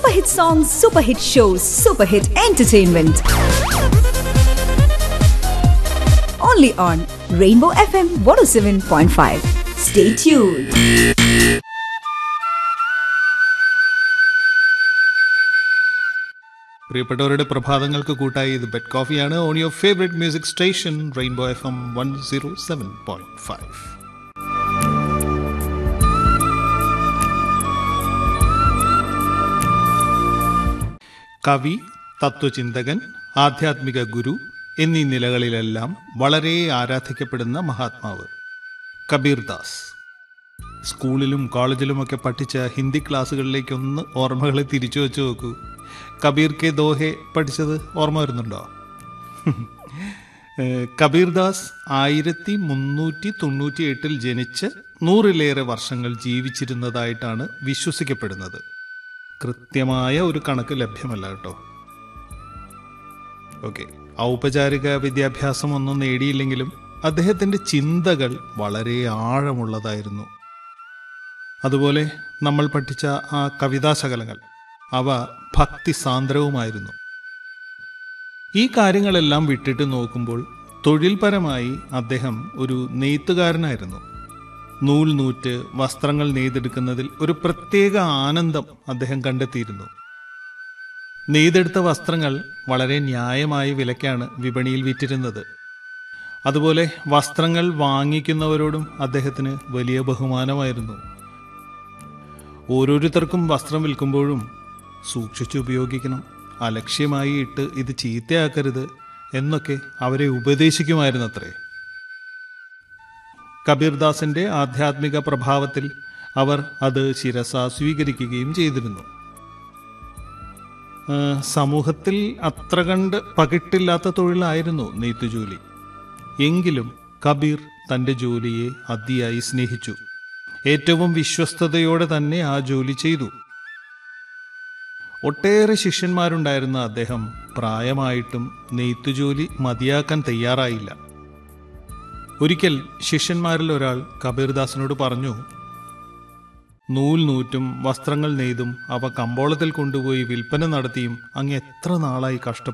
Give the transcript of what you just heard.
Super hit songs, super hit shows, super hit entertainment. Only on Rainbow FM 107.5. Stay tuned. പ്രിയപ്പെട്ടവരുടെ പ്രഭാതങ്ങൾക്ക് കൂട്ടായി ഇത് bed കോഫിയാണ് on your favourite music station rainbow F M one zero seven point five കവി തത്വചിന്തകൻ ആധ്യാത്മിക ഗുരു എന്നീ നിലകളിലെല്ലാം വളരെ ആരാധിക്കപ്പെടുന്ന മഹാത്മാവ് കബീർദാസ് സ്കൂളിലും കോളേജിലുമൊക്കെ പഠിച്ച ഹിന്ദി ക്ലാസ്സുകളിലേക്കൊന്ന് ഓർമ്മകളെ തിരിച്ചു വെച്ച് നോക്കൂ കബീർ കെ ദോഹെ പഠിച്ചത് ഓർമ്മ വരുന്നുണ്ടോ ഏഹ് കബീർദാസ് ആയിരത്തി മുന്നൂറ്റി തൊണ്ണൂറ്റി എട്ടിൽ ജനിച്ച് നൂറിലേറെ വർഷങ്ങൾ ജീവിച്ചിരുന്നതായിട്ടാണ് വിശ്വസിക്കപ്പെടുന്നത് കൃത്യമായ ഒരു കണക്ക് ലഭ്യമല്ല കേട്ടോ ഓക്കെ ഔപചാരിക വിദ്യാഭ്യാസം ഒന്നും നേടിയില്ലെങ്കിലും അദ്ദേഹത്തിൻ്റെ ചിന്തകൾ വളരെ ആഴമുള്ളതായിരുന്നു അതുപോലെ നമ്മൾ പഠിച്ച ആ കവിതാശകലങ്ങൾ അവ ഭക്തിസാന്ദ്രവുമായിരുന്നു ഈ കാര്യങ്ങളെല്ലാം വിട്ടിട്ട് നോക്കുമ്പോൾ തൊഴിൽപരമായി അദ്ദേഹം ഒരു നെയ്ത്തുകാരനായിരുന്നു നൂൽ നൂറ്റ് വസ്ത്രങ്ങൾ നെയ്തെടുക്കുന്നതിൽ ഒരു പ്രത്യേക ആനന്ദം അദ്ദേഹം കണ്ടെത്തിയിരുന്നു നെയ്തെടുത്ത വസ്ത്രങ്ങൾ വളരെ ന്യായമായ വിലയ്ക്കാണ് വിപണിയിൽ വിറ്റിരുന്നത് അതുപോലെ വസ്ത്രങ്ങൾ വാങ്ങിക്കുന്നവരോടും അദ്ദേഹത്തിന് വലിയ ബഹുമാനമായിരുന്നു ഓരോരുത്തർക്കും വസ്ത്രം വിൽക്കുമ്പോഴും സൂക്ഷിച്ചു ഉപയോഗിക്കണം അലക്ഷ്യമായി ഇട്ട് ഇത് ചീത്തയാക്കരുത് എന്നൊക്കെ അവരെ ഉപദേശിക്കുമായിരുന്നത്രേ കബീർദാസിന്റെ ആധ്യാത്മിക പ്രഭാവത്തിൽ അവർ അത് ശിരസ സ്വീകരിക്കുകയും ചെയ്തിരുന്നു ആ, സമൂഹത്തിൽ അത്ര കണ്ട് പകിട്ടില്ലാത്ത തൊഴിലായിരുന്നു നെയ്ത്തുജോലി എങ്കിലും കബീർ തന്റെ ജോലിയെ അതിയായി സ്നേഹിച്ചു ഏറ്റവും വിശ്വസ്തയോടെ തന്നെ ആ ജോലി ചെയ്തു ഒട്ടേറെ ശിഷ്യന്മാരുണ്ടായിരുന്ന അദ്ദേഹം പ്രായമായിട്ടും നെയ്ത്തുജോലി മതിയാക്കാൻ തയ്യാറായില്ല ഒരിക്കൽ ശിഷ്യന്മാരിൽ ഒരാൾ കബീർദാസിനോട് പറഞ്ഞു നൂൽ നൂറ്റും വസ്ത്രങ്ങൾ നെയ്തും അവ കമ്പോളത്തിൽ കൊണ്ടുപോയി വിൽപ്പന നടത്തിയും അങ്ങ് എത്ര നാളായി കഷ്ടപ്പെട്ടു